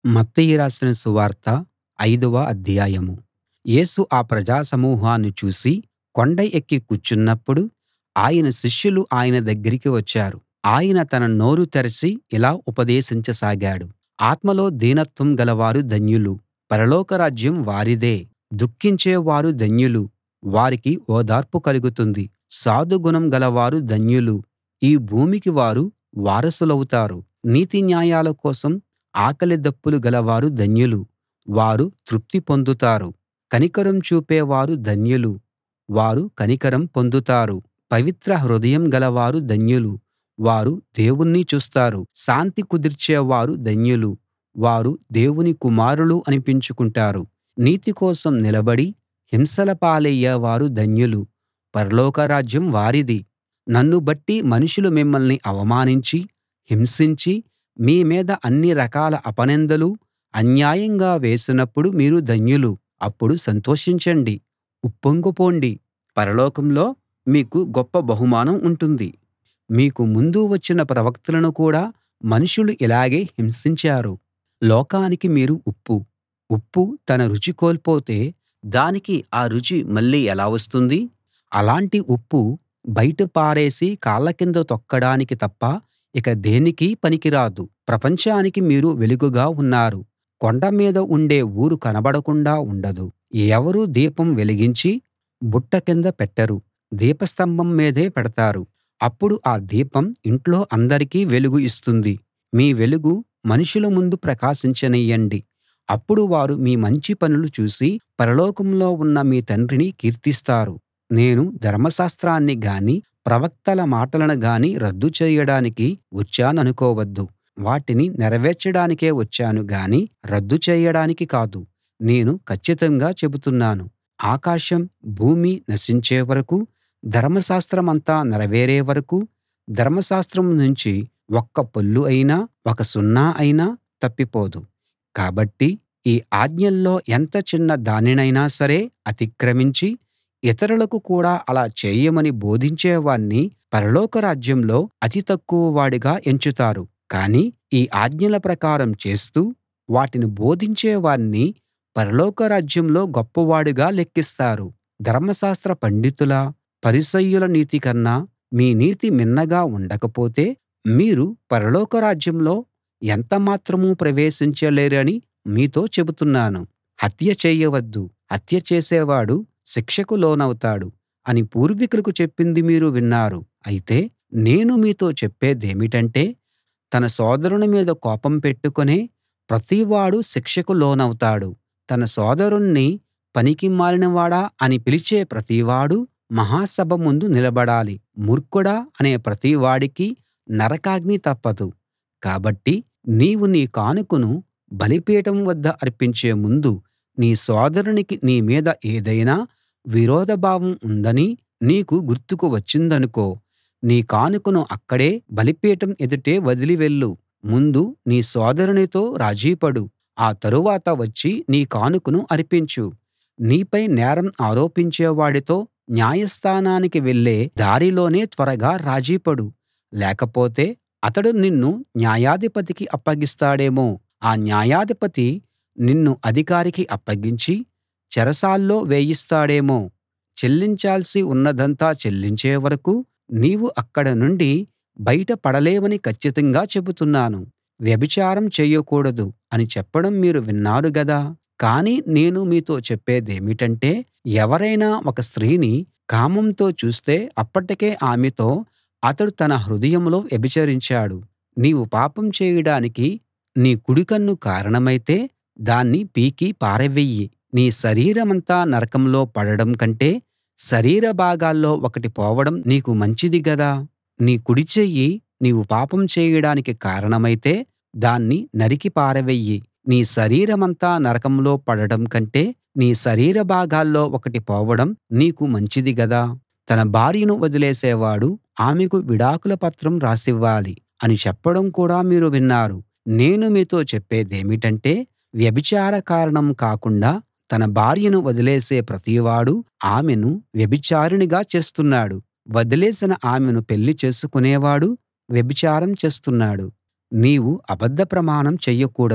మత్తయి రాసిన సువార్త ఐదవ అధ్యాయం యేసు ఆ ప్రజా సమూహాన్ని చూసి కొండ ఎక్కి కూర్చున్నప్పుడు ఆయన శిష్యులు ఆయన దగ్గరికి వచ్చారు ఆయన తన నోరు తెరచి ఇలా ఉపదేశించసాగాడు ఆత్మలో దీనత్వం గలవారు ధన్యులు పరలోక రాజ్యం వారిదే దుఃఖించే వారు ధన్యులు వారికి ఓదార్పు కలుగుతుంది సాధుగుణం గలవారు ధన్యులు ఈ భూమికి వారు వారసులవుతారు నీతి న్యాయాల కోసం ఆకలి దప్పులు గలవారు ధన్యులు వారు తృప్తి పొందుతారు కనికరం చూపేవారు ధన్యులు వారు కనికరం పొందుతారు పవిత్ర హృదయం గలవారు ధన్యులు వారు దేవుణ్ణి చూస్తారు శాంతి కుదిర్చేవారు ధన్యులు వారు దేవుని కుమారులు అనిపించుకుంటారు నీతి కోసం నిలబడి హింసల పాలయ్యేవారు ధన్యులు పరలోక రాజ్యం వారిది నన్ను బట్టి మనుషులు మిమ్మల్ని అవమానించి హింసించి మీ మీద అన్ని రకాల అపనిందలు అన్యాయంగా వేసినప్పుడు మీరు ధన్యులు అప్పుడు సంతోషించండి ఉప్పొంగిపొండి పరలోకంలో మీకు గొప్ప బహుమానం ఉంటుంది మీకు ముందు వచ్చిన ప్రవక్తలను కూడా మనుషులు ఇలాగే హింసించారు లోకానికి మీరు ఉప్పు ఉప్పు తన రుచి కోల్పోతే దానికి ఆ రుచి మళ్ళీ ఎలా వస్తుంది అలాంటి ఉప్పు బయట పారేసి కాళ్ళ కింద తొక్కడానికి తప్ప ఇక దేనికీ పనికిరాదు ప్రపంచానికి మీరు వెలుగుగా ఉన్నారు కొండ మీద ఉండే ఊరు కనబడకుండా ఉండదు ఎవరూ దీపం వెలిగించి బుట్ట కింద పెట్టరు దీపస్తంభం మీదే పెడతారు అప్పుడు ఆ దీపం ఇంట్లో అందరికీ వెలుగు ఇస్తుంది మీ వెలుగు మనుషుల ముందు ప్రకాశించనియ్యండి అప్పుడు వారు మీ మంచి పనులు చూసి పరలోకంలో ఉన్న మీ తండ్రిని కీర్తిస్తారు నేను ధర్మశాస్త్రాన్ని గానీ ప్రవక్తల మాటలను గానీ రద్దు చేయడానికి వచ్చాననుకోవద్దు వాటిని నెరవేర్చడానికే వచ్చాను గాని రద్దు చేయడానికి కాదు నేను కచ్చితంగా చెబుతున్నాను ఆకాశం భూమి నశించే వరకూ ధర్మశాస్త్రమంతా నెరవేరే వరకూ ధర్మశాస్త్రం నుంచి ఒక్క పొల్లు అయినా ఒక సున్నా అయినా తప్పిపోదు కాబట్టి ఈ ఆజ్ఞల్లో ఎంత చిన్న దానినైనా సరే అతిక్రమించి ఇతరులకు కూడా అలా చేయమని బోధించేవాణ్ణి పరలోక రాజ్యంలో అతి తక్కువ వాడిగా ఎంచుతారు కానీ ఈ ఆజ్ఞల ప్రకారం చేస్తూ వాటిని బోధించే వాణ్ణి పరలోక రాజ్యంలో గొప్పవాడుగా లెక్కిస్తారు ధర్మశాస్త్ర పండితుల పరిసయ్యుల నీతి కన్నా మీ నీతి మిన్నగా ఉండకపోతే మీరు పరలోక రాజ్యంలో ఎంత మాత్రం ప్రవేశించలేరని మీతో చెబుతున్నాను హత్య చేయవద్దు హత్య చేసేవాడు శిక్షకు లోనవుతాడు అని పూర్వీకులకు చెప్పింది మీరు విన్నారు అయితే నేను మీతో చెప్పేదేమిటంటే తన సోదరుని మీద కోపం పెట్టుకునే ప్రతివాడు శిక్షకు లోనవుతాడు తన సోదరుణ్ణి పనికిమాలినవాడా అని పిలిచే ప్రతివాడూ మహాసభ ముందు నిలబడాలి మూర్ఖుడా అనే ప్రతివాడికి నరకాగ్ని తప్పదు కాబట్టి నీవు నీ కానుకను బలిపీఠం వద్ద అర్పించే ముందు నీ సోదరునికి నీ మీద ఏదైనా విరోధభావం ఉందని నీకు గుర్తుకు వచ్చిందనుకో నీ కానుకను అక్కడే బలిపీఠం ఎదుటే వదిలి వెళ్ళు ముందు నీ సోదరునితో రాజీపడు ఆ తరువాత వచ్చి నీ కానుకను అర్పించు నీపై నేరం ఆరోపించేవాడితో న్యాయస్థానానికి వెళ్ళే దారిలోనే త్వరగా రాజీపడు లేకపోతే అతడు నిన్ను న్యాయాధిపతికి అప్పగిస్తాడేమో ఆ న్యాయాధిపతి నిన్ను అధికారికి అప్పగించి చెరసాల్లో వేయిస్తాడేమో చెల్లించాల్సి ఉన్నదంతా చెల్లించే వరకూ నీవు అక్కడ నుండి బయట పడలేవని కచ్చితంగా చెబుతున్నాను వ్యభిచారం చేయకూడదు అని చెప్పడం మీరు విన్నారు గదా కానీ నేను మీతో చెప్పేదేమిటంటే ఎవరైనా ఒక స్త్రీని కామంతో చూస్తే అప్పటికే ఆమెతో అతడు తన హృదయంలో వ్యభిచరించాడు నీవు పాపం చేయడానికి నీ కుడికన్ను కారణమైతే దాన్ని పీకి పారవెయ్యి నీ శరీరమంతా నరకంలో పడడం కంటే శరీర భాగాల్లో ఒకటి పోవడం నీకు మంచిది గదా నీ కుడి చెయ్యి నీవు పాపం చేయడానికి కారణమైతే దాన్ని నరికి పారవెయ్యి నీ శరీరమంతా నరకంలో పడడం కంటే నీ శరీర భాగాల్లో ఒకటి పోవడం నీకు మంచిది గదా తన భార్యను వదిలేసేవాడు ఆమెకు విడాకుల పత్రం రాసివ్వాలి అని చెప్పడం కూడా మీరు విన్నారు నేను మీతో చెప్పేదేమిటంటే వ్యభిచార కారణం కాకుండా తన భార్యను వదిలేసే ప్రతివాడూ ఆమెను వ్యభిచారిణిగా చేస్తున్నాడు వదిలేసిన ఆమెను పెళ్లి చేసుకునేవాడు వ్యభిచారం చేస్తున్నాడు నీవు అబద్ధ ప్రమాణం చెయ్యకూడదు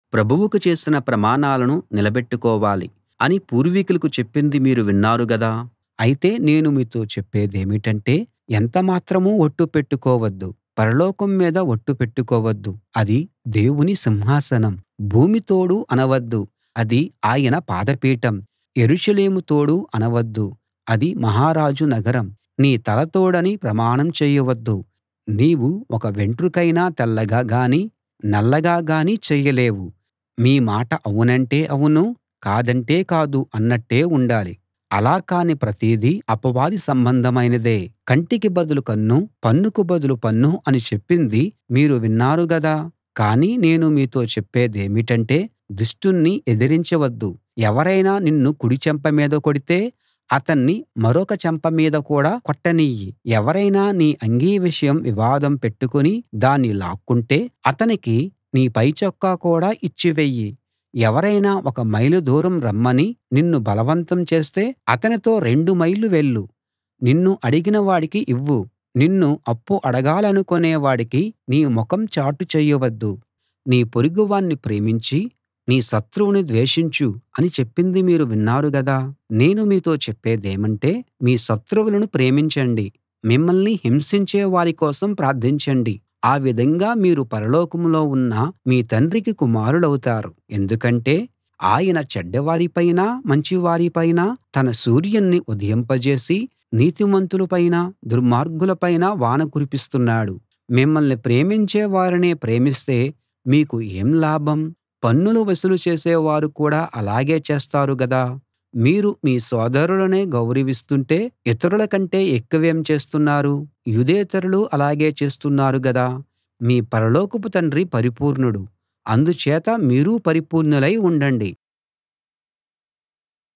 ప్రభువుకు చేసిన ప్రమాణాలను నిలబెట్టుకోవాలి అని పూర్వీకులకు చెప్పింది మీరు విన్నారు గదా అయితే నేను మీతో చెప్పేదేమిటంటే ఎంతమాత్రం ఒట్టు పెట్టుకోవద్దు పరలోకం మీద ఒట్టు పెట్టుకోవద్దు అది దేవుని సింహాసనం భూమి తోడు అనవద్దు అది ఆయన పాదపీఠం యెరూషలేము తోడు అనవద్దు అది మహారాజు నగరం నీ తల తోడని ప్రమాణం చేయవద్దు నీవు ఒక వెంట్రుకైనా తెల్లగా గానీ నల్లగా గానీ చెయ్యలేవు మీ మాట అవునంటే అవును కాదంటే కాదు అన్నట్టే ఉండాలి అలా కాని ప్రతిదీ అపవాది సంబంధమైనదే కంటికి బదులు కన్ను పన్నుకు బదులు పన్ను అని చెప్పింది మీరు విన్నారు గదా కానీ నేను మీతో చెప్పేదేమిటంటే దుష్టుణ్ణి ఎదిరించవద్దు ఎవరైనా నిన్ను కుడి చెంప మీద కొడితే అతన్ని మరొక చెంప మీద కూడా కొట్టనియ్యి ఎవరైనా నీ అంగీ విషయం వివాదం పెట్టుకుని దాన్ని లాక్కుంటే అతనికి నీ పైచొక్కా కూడా ఇచ్చివెయ్యి ఎవరైనా ఒక మైలు దూరం రమ్మని నిన్ను బలవంతం చేస్తే అతనితో రెండు మైళ్ళు వెళ్ళు నిన్ను అడిగిన వాడికి ఇవ్వు నిన్ను అప్పు అడగాలనుకునే వాడికి నీ ముఖం చాటు చేయవద్దు నీ పొరుగువాణ్ణి ప్రేమించి నీ శత్రువుని ద్వేషించు అని చెప్పింది మీరు విన్నారు గదా నేను మీతో చెప్పేదేమంటే మీ శత్రువులను ప్రేమించండి మిమ్మల్ని హింసించే వారి కోసం ప్రార్థించండి ఆ విధంగా మీరు పరలోకంలో ఉన్న మీ తండ్రికి కుమారులవుతారు ఎందుకంటే ఆయన చెడ్డవారిపైనా మంచివారిపైనా తన సూర్యుణ్ణి ఉదయింపజేసి నీతిమంతులపైనా దుర్మార్గులపైనా వాన కురిపిస్తున్నాడు మిమ్మల్ని ప్రేమించే వారినే ప్రేమిస్తే మీకు ఏం లాభం పన్నులు వసూలు చేసేవారు కూడా అలాగే చేస్తారు గదా మీరు మీ సోదరులనే గౌరవిస్తుంటే ఇతరుల కంటే ఎక్కువేం చేస్తున్నారు యూదేతరులు అలాగే చేస్తున్నారు గదా మీ పరలోకపు తండ్రి పరిపూర్ణుడు అందుచేత మీరూ పరిపూర్ణులై ఉండండి